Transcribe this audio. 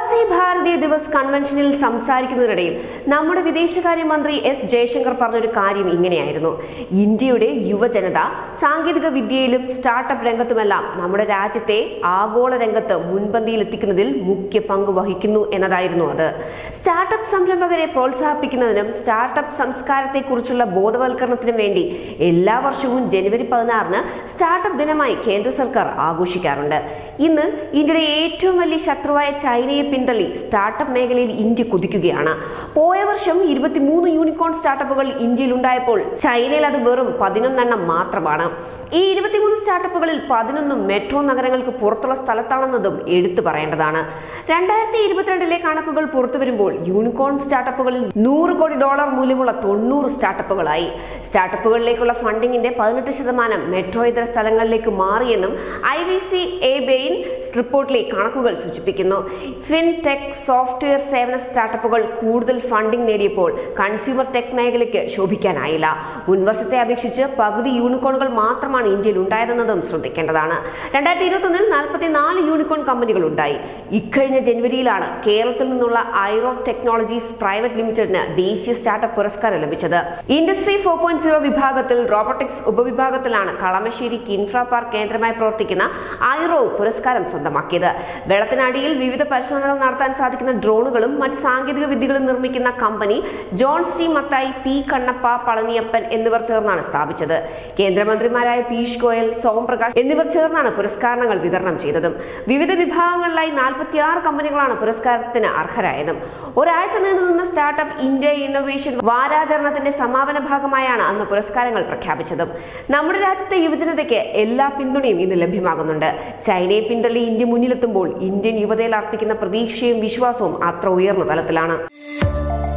പ്രവാസി ഭാരതീയ ദിവസ് കൺവെൻഷനിൽ സംസാരിക്കുന്നതിനിടയിൽ നമ്മുടെ വിദേശകാര്യമന്ത്രി എസ് ജയശങ്കർ പറഞ്ഞൊരു കാര്യം ഇങ്ങനെയായിരുന്നു ഇന്ത്യയുടെ യുവജനത സാങ്കേതിക വിദ്യയിലും സ്റ്റാർട്ടപ്പ് രംഗത്തുമെല്ലാം നമ്മുടെ രാജ്യത്തെ ആഗോള രംഗത്ത് മുൻപന്തിയിൽ എത്തിക്കുന്നതിൽ മുഖ്യ പങ്ക് വഹിക്കുന്നു എന്നതായിരുന്നു അത് സ്റ്റാർട്ടപ്പ് സംരംഭകരെ പ്രോത്സാഹിപ്പിക്കുന്നതിനും സ്റ്റാർട്ടപ്പ് സംസ്കാരത്തെക്കുറിച്ചുള്ള ബോധവൽക്കരണത്തിനും വേണ്ടി എല്ലാ വർഷവും ജനുവരി പതിനാറിന് സ്റ്റാർട്ടപ്പ് ദിനമായി കേന്ദ്ര സർക്കാർ ആഘോഷിക്കാറുണ്ട് ഇന്ന് ഇന്ത്യയുടെ ഏറ്റവും വലിയ ശത്രുവായ ചൈനയെ പിന്തള്ളി സ്റ്റാർട്ടപ്പ് മേഖലയിൽ ഇന്ത്യ കുതിക്കുകയാണ് പോയ വർഷം ഇരുപത്തിമൂന്ന് യൂണിക്കോൺ സ്റ്റാർട്ടപ്പുകൾ ഇന്ത്യയിൽ ഉണ്ടായപ്പോൾ ചൈനയിൽ അത് വെറും പതിനൊന്നെണ്ണം മാത്രമാണ് ഈ ഇരുപത്തിമൂന്ന് സ്റ്റാർട്ടപ്പുകളിൽ പതിനൊന്നും മെട്രോ നഗരങ്ങൾക്ക് പുറത്തുള്ള സ്ഥലത്താണെന്നതും എടുത്തു പറയേണ്ടതാണ് രണ്ടായിരത്തി ഇരുപത്തിരണ്ടിലെ കണക്കുകൾ പുറത്തു വരുമ്പോൾ യൂണിക്കോൺ സ്റ്റാർട്ടപ്പുകളിൽ നൂറ് കോടി ഡോളർ മൂല്യമുള്ള തൊണ്ണൂറ് സ്റ്റാർട്ടപ്പുകളായി സ്റ്റാർട്ടപ്പുകളിലേക്കുള്ള ഫണ്ടിങ്ങിന്റെ പതിനെട്ട് ശതമാനം മെട്രോ ഇതര സ്ഥലങ്ങളിലേക്ക് മാറിയെന്നും I V C A Bain റിപ്പോർട്ടിലെ കണക്കുകൾ സൂചിപ്പിക്കുന്നു ഫിൻടെക് സോഫ്റ്റ്വെയർ സേവന സ്റ്റാർട്ടപ്പുകൾ കൂടുതൽ ഫണ്ടിംഗ് നേടിയപ്പോൾ കൺസ്യൂമർ ടെക് മേഖലയ്ക്ക് ശോഭിക്കാനായില്ല മുൻവർഷത്തെ അപേക്ഷിച്ച് പകുതി യൂണിക്കോണുകൾ മാത്രമാണ് ഇന്ത്യയിൽ ഉണ്ടായതെന്നതും ശ്രദ്ധിക്കേണ്ടതാണ് രണ്ടായിരത്തി ഇരുപത്തൊന്നിൽ നാൽപ്പത്തിനാല് യൂണിക്കോൺ കമ്പനികൾ ഉണ്ടായി ഇക്കഴിഞ്ഞ ജനുവരിയിലാണ് കേരളത്തിൽ നിന്നുള്ള ഐറോ ടെക്നോളജീസ് പ്രൈവറ്റ് ലിമിറ്റഡിന് ദേശീയ സ്റ്റാർട്ടപ്പ് പുരസ്കാരം ലഭിച്ചത് ഇൻഡസ്ട്രി ഫോർ പോയിന്റ് സീറോ വിഭാഗത്തിൽ റോബോട്ടിക്സ് ഉപവിഭാഗത്തിലാണ് കളമശ്ശേരി കിൻഫ്ര പാർക്ക് കേന്ദ്രമായി പ്രവർത്തിക്കുന്ന ഐറോ പുരസ്കാരം സ്വന്തമാക്കിയത് വെള്ളത്തിനടിയിൽ വിവിധ പരിശോധനകൾ നടത്താൻ സാധിക്കുന്ന ഡ്രോണുകളും മറ്റ് സാങ്കേതിക വിദ്യകളും നിർമ്മിക്കുന്ന company John C Mathai P Kannappa Palaniappan എന്നിവർ ചേർന്നാണ് സ്ഥാപിച്ചത് കേന്ദ്രമന്ത്രിമാരായ പീയൂഷ് ഗോയൽ സോം പ്രകാശ് എന്നിവർ ചേർന്നാണ് പുരസ്കാരങ്ങൾ വിതരണം ചെയ്തതും വിവിധ വിഭാഗങ്ങളിലായി നാൽപ്പത്തിയാറ് കമ്പനികളാണ് പുരസ്കാരത്തിന് അർഹരായതും ഒരാഴ്ച നീണ്ടുനിന്ന സ്റ്റാർട്ടപ്പ് ഇന്ത്യ ഇന്നൊവേഷൻ വാരാചരണത്തിന്റെ സമാപന ഭാഗമായാണ് അന്ന് പുരസ്കാരങ്ങൾ പ്രഖ്യാപിച്ചതും നമ്മുടെ രാജ്യത്തെ യുവജനതയ്ക്ക് എല്ലാ പിന്തുണയും ഇന്ന് ലഭ്യമാകുന്നുണ്ട് ചൈനയെ പിന്തള്ളി ഇന്ത്യ മുന്നിലെത്തുമ്പോൾ ഇന്ത്യൻ യുവതയിൽ അർപ്പിക്കുന്ന പ്രതീക്ഷയും വിശ്വാസവും അത്ര ഉയർന്ന തലത്തിലാണ്